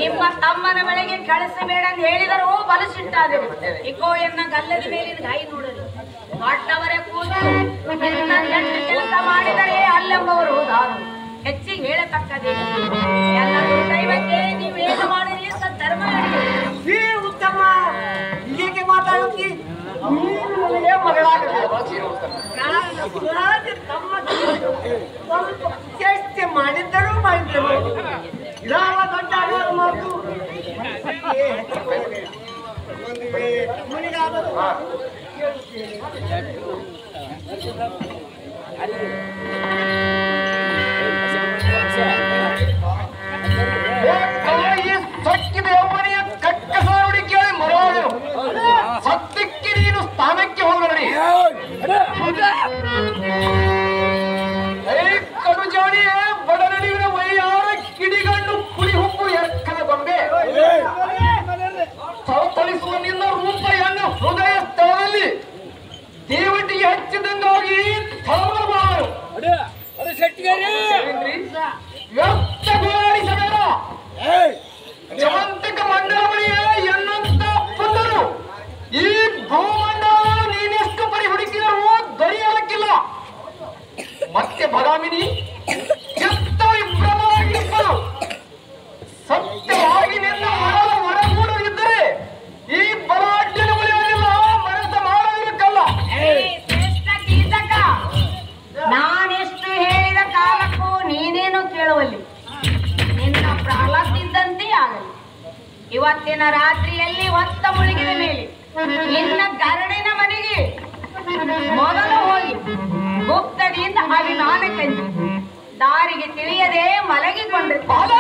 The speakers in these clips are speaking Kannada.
ನಿಮ್ಮ ತಮ್ಮನ ಬಳಿಗೆ ಕಳಿಸಬೇಡ ಅಂತ ಹೇಳಿದರೂ ಬಲಸಿಟ್ಟಾದರು ಇಕೋ ಎನ್ನ ಗಲ್ಲದ ಮೇಲಿನ ಗಾಯಿ ನೋಡಲು ದೊಡ್ಡವರೇ ಕೂತು ಎನ್ನ ಕೆಟ್ಟ ಕೆಲಸ ಮಾಡಿದರೆ ಅಲ್ಲೆಂಬವರು ದಾರು ಹೆಚ್ಚಿಗೆ ಹೇಳತಕ್ಕದೇ ಎಲ್ಲ ದೈವಕ್ಕೆ ನೀವೇನು ಮಾಡಿರಿ ಅಂತ ಧರ್ಮ ನಡೆಯಿರಿ ಈ ಉತ್ತಮ ಹೀಗೆ ಮಾತಾಡುತ್ತಿ ನೀನು ನನಗೆ ಮಗಳಾಗಬೇಕು ನಾನು ಸುರಾಜ ತಮ್ಮ ಸ್ವಲ್ಪ ಚೇಷ್ಟೆ ಮಾಡಿದ್ದರೂ ಮಾಡಿದ್ದರು ಯಾವ ದೊಡ್ಡ ಅಗಲ ಮಾತು ಒಂದು ವೇಳೆ ತಮ್ಮನಿಗಾದರೂ ಈ ಸೊಕ್ಕಿದ ಯೌವನೆಯ ಕಕ್ಕಸಾರುಡಿ ಕೇಳಿ ಮರವಾದನು ಸತ್ಯಕ್ಕೆ ನೀನು ಸ್ಥಾನಕ್ಕೆ ಹೋಗಲಿ ಏ ಕಡುಜಾಡಿಯೇ ಬಡನಡಿವಿನ ವೈಯಾರ ಕಿಡಿಗಣ್ಣು ಕುಡಿ ಹುಬ್ಬು ಎಕ್ಕದ ಗೊಂಬೆ ಥಳಥಳಿಸುವ ನಿನ್ನ ರೂಪ ಎನ್ನ ಹೃದಯ ಸ್ಥಳದಲ್ಲಿ ದೇವಟಿಗೆ ಹಚ್ಚಿದಂಗಾಗಿ ಥಳಮಳಬಾರದು ವ್ಯರ್ಥ ಗೋಳಾಡಿಸಬೇಡ ಜವಂತಿಕ ಮಂಡಲವಳಿಯೇ ಎನ್ನಂತ ಪುತ್ರರು ಈ ಭೂಮಂಡಲ ನೀನೆಷ್ಟು ಪರಿ ಹುಡುಕಿದರೂ ದೊರೆಯಲಕ್ಕಿಲ್ಲ ಮತ್ತೆ ಬದಾಮಿನಿ ಕೆತ್ತ ವಿಭ್ರಮವಾಗಿಬ್ಬರು ಸತ್ಯವಾಗಿ ನಿನ್ನ ಮರಳ ಒಡಗೂಡದಿದ್ದರೆ ಈ ಬಲಾಢ್ಯನ ಬಳಿಯಲ್ಲ ಮನಸ್ಸ ಮಾಡಬೇಕಲ್ಲ ಏ, ಶ್ರೇಷ್ಠ ಕೀಟಕ ನಾನೆಷ್ಟು ಹೇಳಿದ ಕಾಲಕ್ಕೂ ನೀನೇನು ಕೇಳುವಲ್ಲಿ ನಿನ್ನ ಪ್ರಾಲಬ್ಧಿದ್ದಂತೆ ಆಗಲಿ ಇವತ್ತಿನ ರಾತ್ರಿಯಲ್ಲಿ ಹೊತ್ತ ಮುಳುಗಿದ ಮೇಲೆ ನಿನ್ನ ಗರಡಿನ ಮನೆಗೆ ಮೊದಲು ಹೋಗಿ ಗುಪ್ತಡಿಯಿಂದ ಅಭಿಮಾನ ಕಂಡು ದಾರಿಗೆ ತಿಳಿಯದೆ ಮಲಗಿಕೊಂಡ್ರು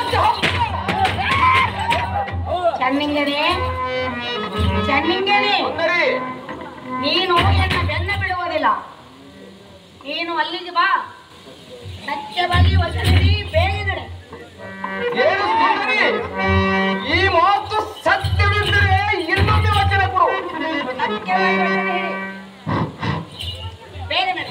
ಚೆನ್ನಿಂಗನೇ ಚೆನ್ನಿಂಗನೇ ಅಂದರೆ ನೀನು ಎನ್ನ ಬೆನ್ನ ಬಿಡುವುದಿಲ್ಲ ನೀನು ಅಲ್ಲಿಗೆ ಬಾ ಸತ್ಯವಾಗಿ ವಚನದಿ ಬೇಗನೆ ಏನು ಸುಂದರಿ ಈ ಮಾತು ಸತ್ಯವಿದ್ದರೆ ಇನ್ನೊಂದು ವಚನ ಕೊಡು ಸತ್ಯವಾಗಿ ವಚನ ಹೇಳಿ ಬೇಗ ನಡೆ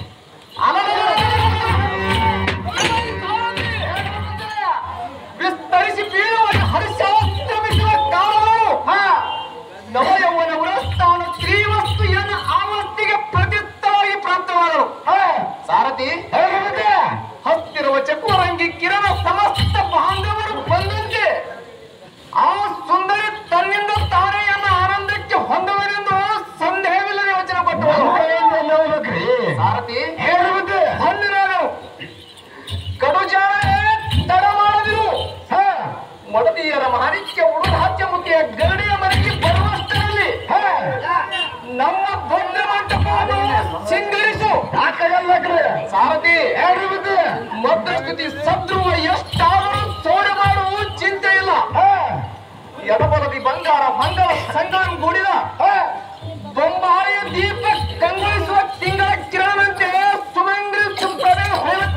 ವಿಸ್ತರಿಸಿ ಬೀಳುವ ಹರಿಶಾಸ್ತ್ರ ಬಿಡುವ ಕಾಲಗಳು ನವಯೌವನ ಉರಸ್ಥಾನ ತ್ರಿವಸ್ತು ಎನ್ನ ಆವರ್ತಿಗೆ ಪ್ರತ್ಯುತ್ತರವಾಗಿ ಪ್ರಾಪ್ತವಾದರು ಸಾರಥಿ ಹತ್ತಿರುವ ಚಕ್ರರಂಗಿ ಕಿರಣ ಸಮಸ್ತ ಬಾಂಧವರು ಬಂದಂತೆ ಆ ಸುಂದರಿ ತನ್ನಿಂದ ತಾನೇ ಎನ್ನ ಆನಂದಕ್ಕೆ ಹೊಂದುವನೆಂದು ಸಂದೇಹವಿಲ್ಲದೆ ವಚನ ಕೊಟ್ಟವರು ಸಾರಥಿ ಹೇಳುವುದು ಹೊಂದಿರೋನು ಕಡುಜಾರೇ ತಡ ಮಾಡದಿರು ಮಡದಿಯರ ಮಾಣಿಕ್ಯ ಉಡುಹಾಚ್ಯ ಮುಖಿಯ ಗರಡಿಯ ಮನೆಗೆ ಬರುವಷ್ಟರಲ್ಲಿ ನಮ್ಮ ದೊಡ್ಡ ಮಂಟಪವನ್ನು ಸಿಂಗರಿಸು ಸಾರಥಿ ಹೇಳುವುದು ಮಧ್ಯಸ್ಥಿತಿ ಸದ್ರುವ ಎಷ್ಟಾದರೂ ಸೋಡ ಮಾಡುವ ಚಿಂತೆ ಇಲ್ಲ ಎಡಬಲದಿ ಬಂಗಾರ ಮಂಗಲ ಸಂಗಮ ಗೂಡಿದ ಬೊಂಬಾಯಿಯ ದೀಪ ಕಂಗೊಳಿಸುವ ತಿಂಗಳ ಕಿರಣಂತೆ ಸುಮಂಗ್ರಿ ಸುಪ್ರಭೆ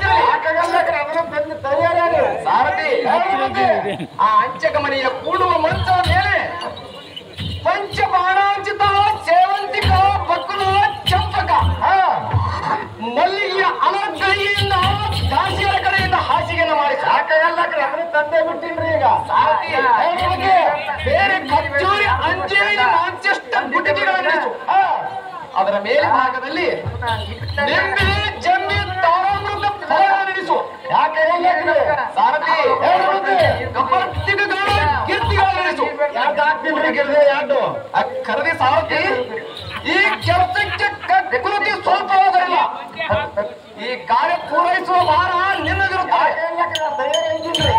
ಸಾರಥಿ ಆ ಅಂಚಕ ಮನೆಯ ಕೂಡುವ ಮಂಚದ ಮೇಲೆ ಪಂಚಬಾಣಾಂಚಿತ ಸೇವಂತಿಕ ಬಕ್ಕುಲ ಚಂಪಕ ಮಲ್ಲಿಗೆಯ ಅಲರ್ಗಳಿಯಿಂದ ದಾಸಿಯರ ಕಡೆಯಿಂದ ಹಾಸಿಗೆಯನ್ನು ಮಾಡಿ ಸಾಕಾಗಲ್ಲ ಅದನ್ನು ತಂದೆ ಬಿಟ್ಟಿನ್ರಿ ಈಗ ಸಾರಥಿ ಹೇಳುವುದೇ ಬೇರೆ ಖರ್ಜೂರಿ ಅಂಜೇರಿ ಮಾಂಚೆಸ್ಟರ್ ಗುಟಿಕೆಗಳನ್ನು ಇರಿಸು. ಅದರ ಮೇಲ್ಭಾಗದಲ್ಲಿ ನಿಂಬೆ ಜಂಬಿ ತಾರಾಮೃತ ಫಲಗಳನ್ನು ನಿಲ್ಲಿಸು ಯಾಕೆ ಸಾರಥಿ ಹೇಳುವುದೇ ಕಪರ್ತಿಗಳ ಕೀರ್ತಿಗಳನ್ನು ನಿಲ್ಲಿಸು ಯಾಕೆ ಹಾಕ್ತಿಲ್ರಿ ಗೆಲ್ದೆ ಯಾಡು ಕರದಿ ಸಾರಥಿ ಈ ಕೆಲಸಕ್ಕೆ ಕೃತಿ ಸ್ವಲ್ಪ ಹೋಗಲಿಲ್ಲ ಈ ಕಾರ್ಯ ಪೂರೈಸುವ ಭಾರ ನಿನ್ನದಿರುತ್ತದೆ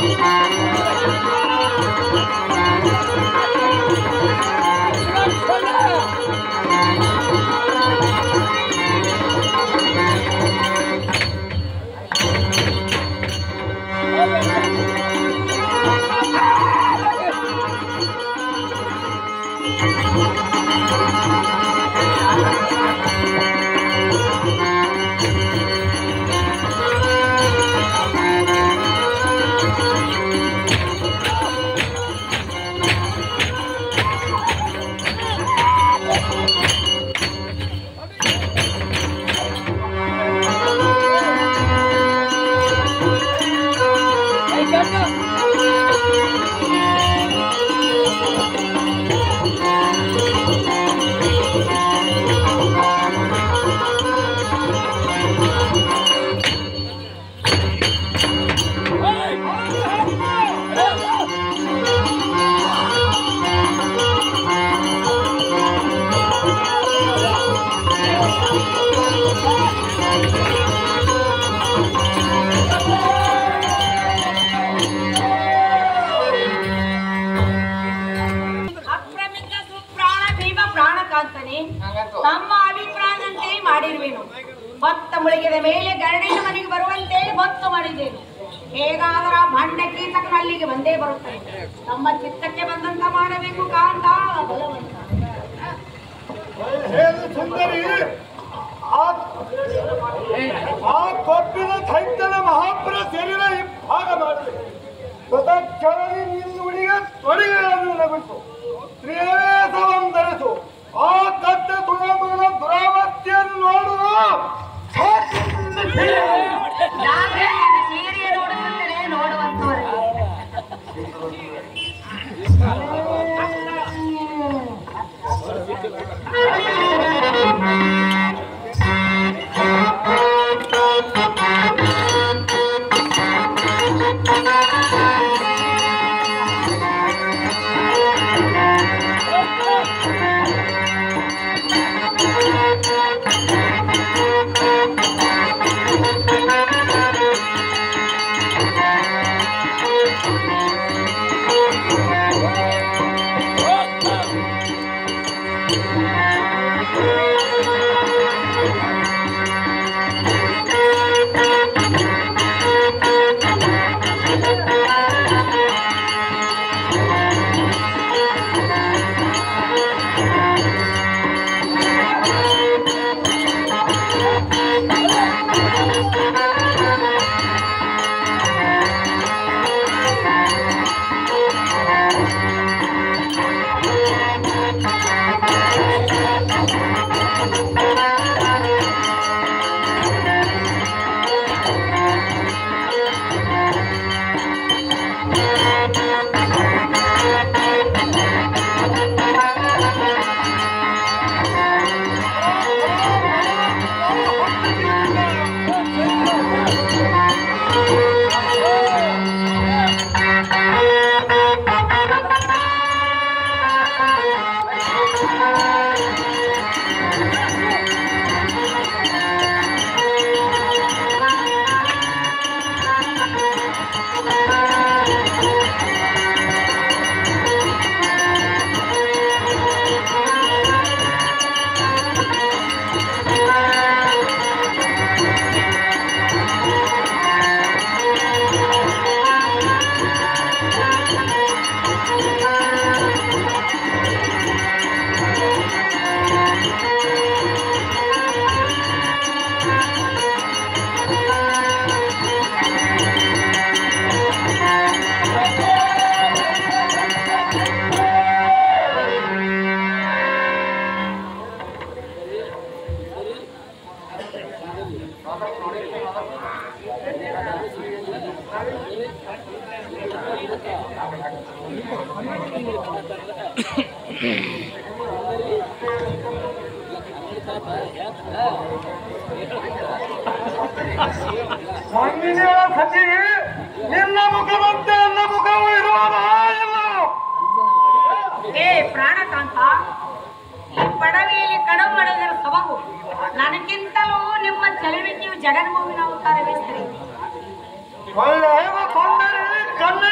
ಅಪ್ರಮಿತ ಸುಪ್ರಾಣ ಭೀಮ ಪ್ರಾಣಕಾಂತನೆ ತಮ್ಮ ಅಭಿಪ್ರಾಯದಂತೆ ಮಾಡಿರುವೆನು ಭತ್ತ ಮುಳುಗಿದ ಮೇಲೆ ಗರಡಿನ ಮನೆಗೆ ಬರುವಂತೆ ಭತ್ತು ಮಾಡಿದ್ದೇನೆ ಹೇಗಾದರ ಭಂಡಕ್ಕೆ ತಕ್ಕ ಅಲ್ಲಿಗೆ ಬಂದೇ ಬರುತ್ತದೆ ತಮ್ಮ ಚಿತ್ತಕ್ಕೆ ಬಂದಂತ ಮಾಡಬೇಕು ಕಾಂತ ಬಲವಂತ ಹೇಳು ಸುಂದರಿ ಆ ಆ ಕೊಪ್ಪಿನ ಚೈತನ್ಯ ಮಹಾಪುರ ಶರೀರ ಇಬ್ಬಾಗ ಮಾಡಲಿ ತತ್ಕ್ಷಣದಲ್ಲಿ ನಿನ್ನುಡಿಗೆ ತೊಡಿಗೆಯನ್ನು ನಗಿಸು ತ್ರಿವೇದವನ್ನು ಧರಿಸು ಆ ಕತ್ತ ದುರಮನ ದುರಾವಸ್ಥೆಯನ್ನು ನೋಡು ಯಾಕೆ ಸೀರೆಯ ನೋಡುತ್ತಿದ್ದರೆ ನೋಡುವಂತವರೇ ಮಣ್ಣಿನ ಸತಿ ನಿನ್ನ ಮುಖವಂತೆ ನನ್ನ ಮುಖವು ಇರುವ ಇಲ್ಲ ಏ ಪ್ರಾಣಕಾಂತ ಈ ಪಡವೆಯಲ್ಲಿ ಕಡವು ಮಾಡಿದರ ಸೊಬಗು ನನಗಿಂತಲೂ ನಿಮ್ಮ ಚೆಲುವಿಕೆಯು ಜಗನ್ಮೋಹಿನ ಅವತಾರವೇ ಸರಿ ಒಳ್ಳೆಯ ಕೊಂಡರೆ ಕಣ್ಣ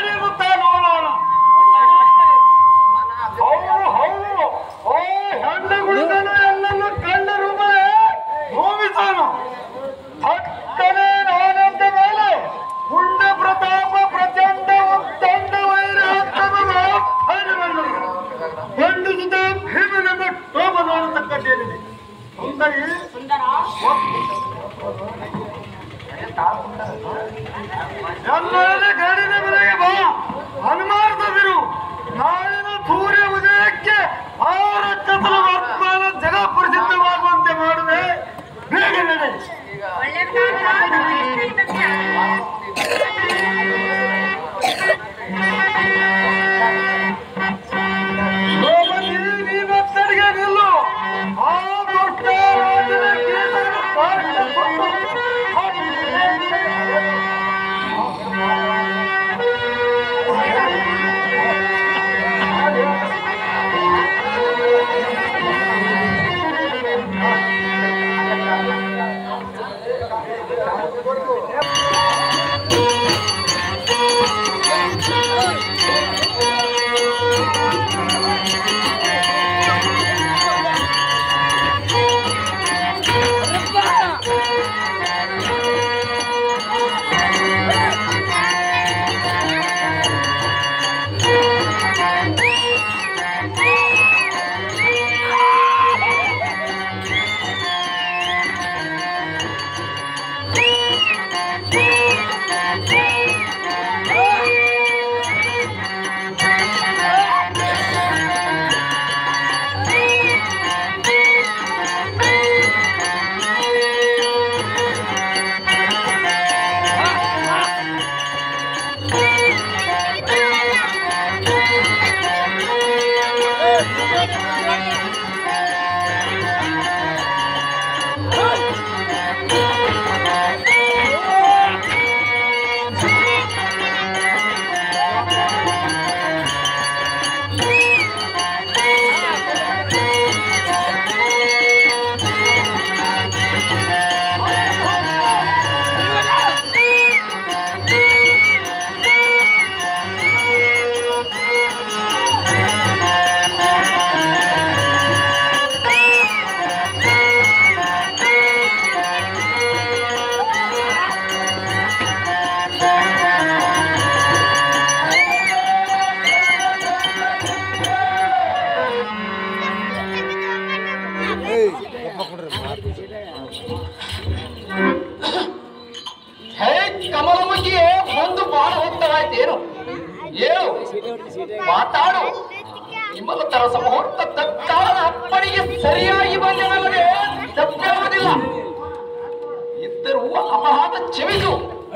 ಏನು ಮಾತಾಡು ವಿಮಲತರ ಸಮೂರ್ತ ತತ್ಕಾಲದ ಅಪ್ಪಣಿಗೆ ಸರಿಯಾಗಿ ಬಂದೆನಲ್ಲದೆ ತಪ್ಪಿರುವುದಿಲ್ಲ ಇದ್ದರೂ ಅಪರಾಧ ಕ್ಷಮಿಸು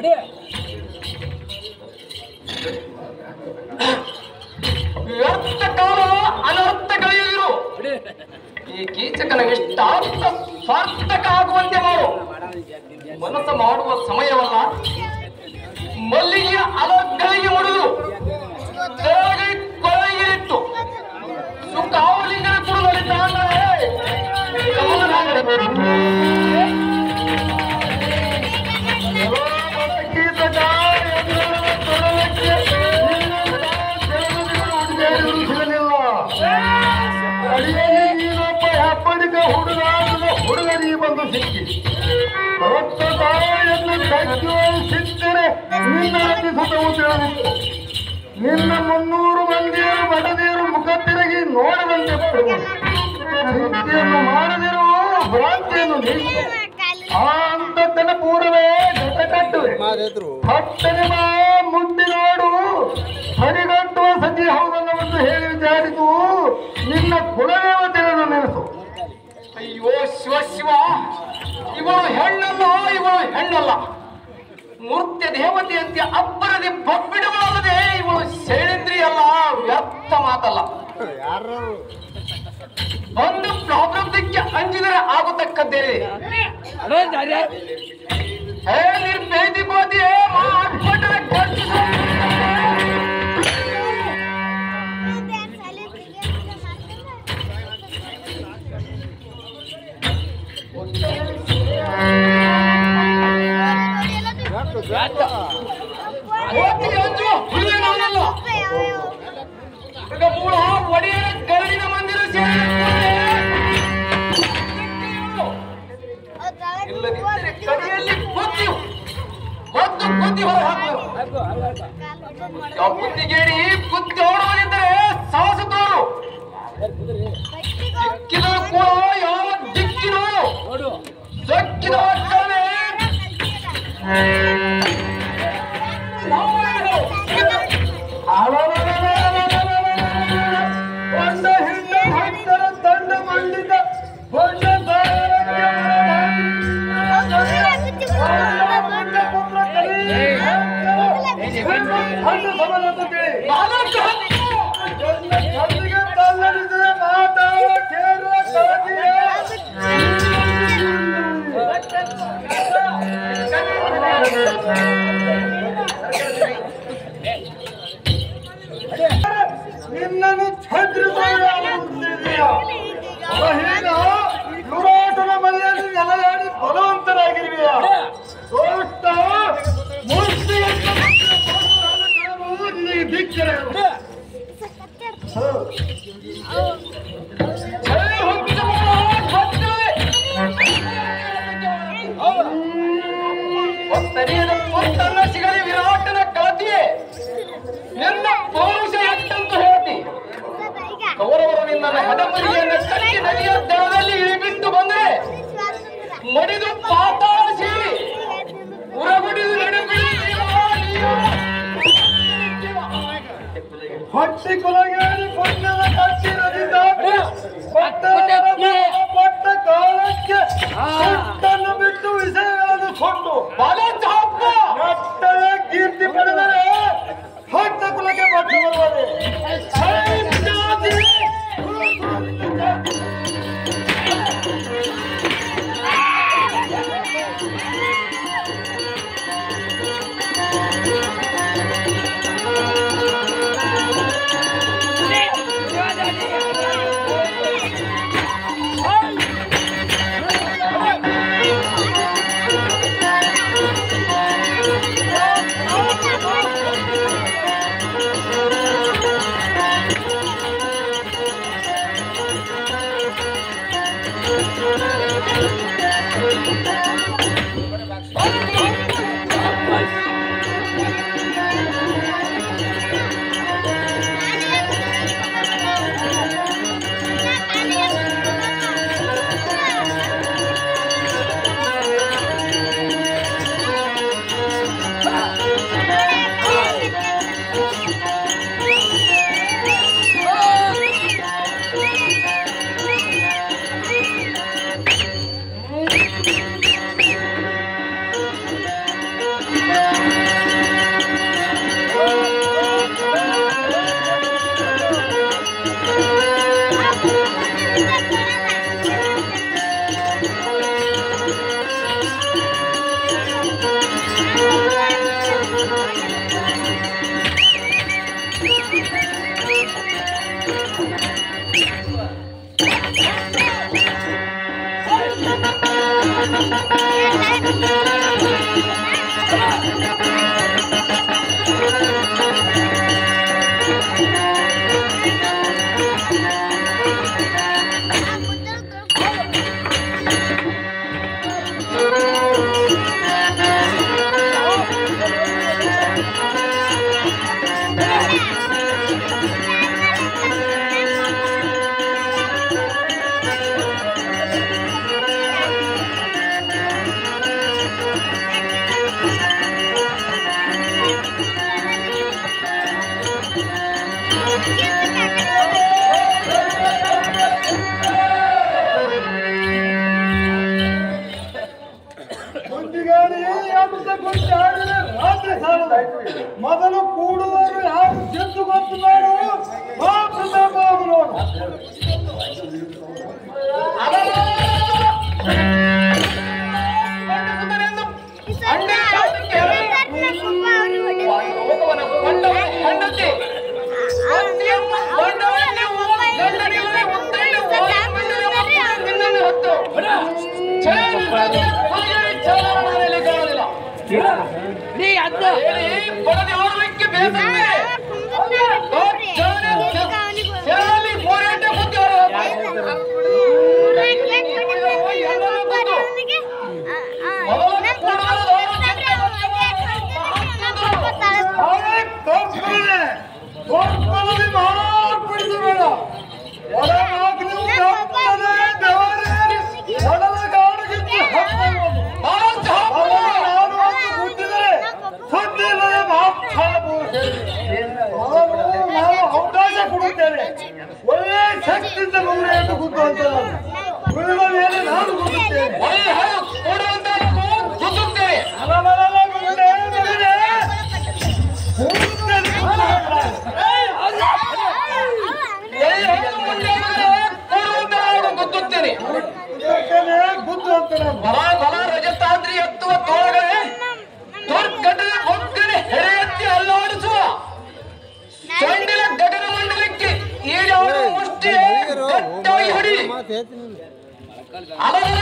ವ್ಯರ್ಥ ಕಾಲ ಅನರ್ಥಗಳಿರು ಈ ಕೀಚಕನ ಇಷ್ಟಾರ್ಥ ಸಾರ್ಥಕ ಆಗುವಂತೆ ಮಾಡು ಮನಸ್ಸು ಮಾಡುವ ಸಮಯವಲ್ಲ ಮಲ್ಲಿಗೆಯ ಅಲಗಳಿಗೆ ಮುಡಿದು ತೆರಳಿಗೆ ಕೊಳೆಯಿರಿತ್ತು ಸುಖಾವಲಿಂಗನ ಕುರುಗಳಿದ್ದಾನೆ ಕೀಟಕ ಎದುರು ತೊಡಲಕ್ಕೆ ಸಿಗಲಿಲ್ಲ ಅಡಿಯಲ್ಲಿ ನೀನೊಬ್ಬ ಹೆಪ್ಪಡಿಗ ಹುಡುಗಾಟದ ಹುಡುಗರಿಗೆ ಬಂದು ಸಿಕ್ಕಿ ರಕ್ತ ತಾಯಿಯನ್ನು ಕಚ್ಚುವ ಸಿಕ್ಕರೆ ನಿನ್ನ ರಚಿಸುತ್ತವು ತಿಳಿದಿತ್ತು ನಿನ್ನ ಮುನ್ನೂರು ಮಂದಿಯರು ಬಡದಿಯರು ಮುಖ ತಿರುಗಿ ನೋಡದಂತೆ ಪಡುವರು ಚಿಂತೆಯನ್ನು ಮಾಡದಿರುವ ಭ್ರಾಂತಿಯನ್ನು ನಿಲ್ಲಿಸು ಆ ಅಂತದ್ದನ ಪೂರ್ವವೇ ಜಟ ಕಟ್ಟುವೆ ಹತ್ತನೆ ಮಾ ಮುಟ್ಟಿ ನೋಡು ಹರಿಗಟ್ಟುವ ಸತಿ ಹೌದಲ್ಲವೆಂದು ಹೇಳಿ ವಿಚಾರಿಸು ನಿನ್ನ ಕುಲದೇವತೆಯನ್ನು ನೆನೆಸು ಅಯ್ಯೋ ಶಿವ ಶಿವ ಇವಳು ಹೆಣ್ಣಲ್ಲ ಇವಳು ಹೆಣ್ಣಲ್ಲ ನೃತ್ಯ ದೇವತೆಯಂತೆ ಅಬ್ಬರದೆ ಬಬ್ಬಿಡುವಲ್ಲದೆ ಇವಳು ಶೈಲೇಂದ್ರಿ ಅಲ್ಲ ವ್ಯರ್ಥ ಮಾತಲ್ಲ ಒಂದು ಪ್ರಾಬ್ಲಮ್ದಕ್ಕೆ ಅಂಜಿದರೆ ಆಗತಕ್ಕದ್ದೇನೆ ಹೇ ನಿರ್ಭೇದಿ ಬೋದಿ ಮಾಡ್ಬಿಟ್ರೆ ಖರ್ಚು ಹೋಗ್ತೀನಿ ಅಂಜು ಹುಲ್ಲೆ ನಾನಲ್ಲ ಈಗ ಮೂಳ ಒಡೆಯರ ಗರಡಿನ ಮಂದಿರ ಇಲ್ಲದಿದ್ದರೆ ಕಡಿಯಲ್ಲಿ ಬುದ್ಧಿ ಮತ್ತು ಬುದ್ಧಿ ಹೊರ ಹಾಕುವರು ಯಾವ ಬುದ್ಧಿಗೇಡಿ ಬುದ್ಧಿ ಓಡುವುದಿದ್ದರೆ ಸಾಹಸ ತೋರು ದಿಕ್ಕಿದ ಕೂಡ ಯಾವ ದಿಕ್ಕಿನೋರು ಸಕ್ಕಿದ ಕಣೆ ಒಂದ ಹಿಂಡ ಭಕ್ತರ ತಂಡ ಮಂಡಿತ ಹೊಂಡ ನಿನ್ನನ್ನು ಛದ್ರಿಸುತ್ತಿದೆಯಾ ಯುವರಾಟನ ಮನೆಯಲ್ಲಿ ನೆಲೆಯಾಡಿ ಬಲವಂತರಾಗಿರುವೆಯ ದೋಷ್ಟ ಮೂರ್ತಿಯನ್ನು ನಿನಗೆ ಧಿಕ್ಕರೆ ಒತ್ತನೆಯದ ಪುತ್ತನ್ನ ಸಿಗಲಿ ವಿರಾಟನ ಕಳತಿಯೇ ನಿನ್ನ ಪೌರುಷ ಎಷ್ಟಂತ ಹೇಳ್ತಿ ಕೌರವರು ನಿನ್ನ ಹಡಮರಿಯನ್ನು ಕಟ್ಟಿ ನದಿಯ ದಳದಲ್ಲಿ ಇಳಿಬಿಟ್ಟು ಬಂದರೆ ಮಡಿದು ಪಾತಾಳ ಸೇರಿ ಉರಗುಡಿದು ಹೊಟ್ಟಿ ಕೊಲಗೇರಿ ಪುಣ್ಯದ ಕಟ್ಟಿ ನದಿದಾಟ ಪಟ್ಟ ಪಟ್ಟ ಕಾಲಕ್ಕೆ ಸುಟ್ಟನ್ನು ಬಿಟ್ಟು ವಿಷಯಗಳನ್ನು ಕೊಟ್ಟು ನಟ್ಟವೇ ಕೀರ್ತಿ ಪಡೆದರೆ ಹೊಟ್ಟ ಕುಲಕ್ಕೆ ಪಟ್ಟ ಬರುತ್ತದೆ ಸೈನ್ಯಾಧಿ Oh, ಗುಂಡಿಗಾಡಿ ಅಂತ ಗುಂಡಾಡಿದ್ರೆ ರಾತ್ರಿ ಸಾಲದು ಮೊದಲು ಕೂಡುವರು ಯಾರು ಗೆದ್ದು ಗೊತ್ತು ಮಾಡು ಆ ಪ್ರತಾಪ ಅವರು ನೋಡು ಲೋಕವನ ಕೊಂಡವನ ಹೆಂಡತಿ ನೀ ಅದ್ದ ಅವೇ ತೋರ್ಸ್ಕೊಳ್ಳಿ ತೋರ್ಸ್ಕೊಳ್ಳಿ ಮಾರ್ಪಡಿಸಬೇಡ ಒಳ ನಾಲ್ಕು ನೀವು ತಪ್ಪದೆ ದೇವರೇ ಒಡಲ ಗಾಡಿಗಿದ್ದು ಹತ್ತಬಹುದು ಅವನು ನಾನು ಅಂತ ಹುಟ್ಟಿದರೆ ಸುದ್ದಿ ಇಲ್ಲದೆ ಮಾತಾಡಬಹುದು ಅವನು ನಾನು ಅವಕಾಶ ಕೊಡುತ್ತೇನೆ ಒಳ್ಳೆ ಶಕ್ತಿಯಿಂದ ಮುಂದೆ ಗುದ್ದು ಅಂತ ಉಳಿದ ಮೇಲೆ ನಾನು ಗುದ್ದುತ್ತೇನೆ ಅಲಲಲಲ ಗುಂಡೆ ಮಗನೇ. ಕೂಡುತ್ತೇನೆ, ಗೊತ್ತುತ್ತೇನೆ ಗುದ್ದುತ್ತೇನೆ, ಗುದ್ದು ಅಂತ ನಾನು ಬಲ ಬಲ ರಜತಾದ್ರಿ ಎತ್ತುವ ತೋಳಗಳೇ ದುರ್ಘಟದ ಒಕ್ಕನೆ ಹೆಡೆ ಎತ್ತಿ ಅಲ್ಲಾಡಿಸುವ ಚಂಡಿಲ ಗಗನ ಮಂಡಲಕ್ಕೆ ಈಡಾಡುವ ಮುಷ್ಟಿಯೇ ಗಟ್ಟಾಗಿ ಹೊಡಿ ಅಲಲಲಲಲಲಲ.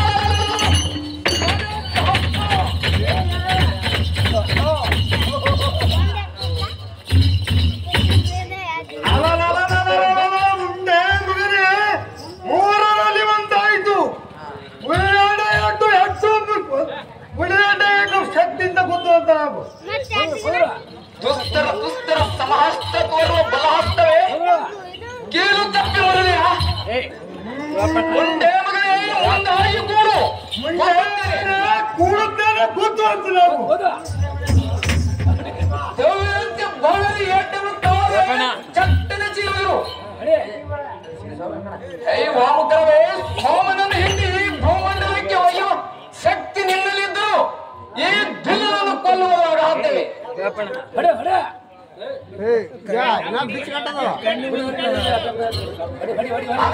ಅಲಲಲಲಲಲಲ ಮುಂದೆ ಮಗನೇ ಮೂರರಲ್ಲಿ ಒಂದಾಯ್ತು ಉಳಿದಾಡ ಎಟ್ಟು ಎಟ್ಟು ಉಳಿದಾಡ ಎಟ್ಟು ಶಕ್ತಿಯಿಂದ ಗುದ್ದು ಅಂತ ನಾವು ದುಸ್ತರ ದುಸ್ತರ ಸಮಹಸ್ತ ತೋರುವ ಬಲಹಸ್ತವೇ ಕೀಲು ತಪ್ಪಿ ಹೊರಲಿಯ ಮುಂದೆ ಮಗನೇ ಒಂದಾಗಿ ಕೂಡು ಮುಂದೆ ಕೂಡುತ್ತೇನೆ ಗುದ್ದು ಅಂತ ನಾವು ದೇವರಂತೆ ಭವನಿ ಏಟನ್ನು ತೋರೆ ಚಟ್ಟನೆ ಚೀಲರು ಐ ವಾಮುಕರವೇ ಸೋಮನನ್ನು ಹಿಂಡಿ ಭೂಮಂಡಲಕ್ಕೆ ಒಯ್ಯುವ ಶಕ್ತಿ ನಿನ್ನಲ್ಲಿದ್ದರು ಈ ಭಿಲ್ಲನನ್ನು ಕೊಲ್ಲುವುದಾಗತ್ತೇವೆ ಹೊಡೆ ಹೊಡೆ ಏ ಯಾ ನಾ ಬಿಚ್ಚ ಕಟ್ಟದ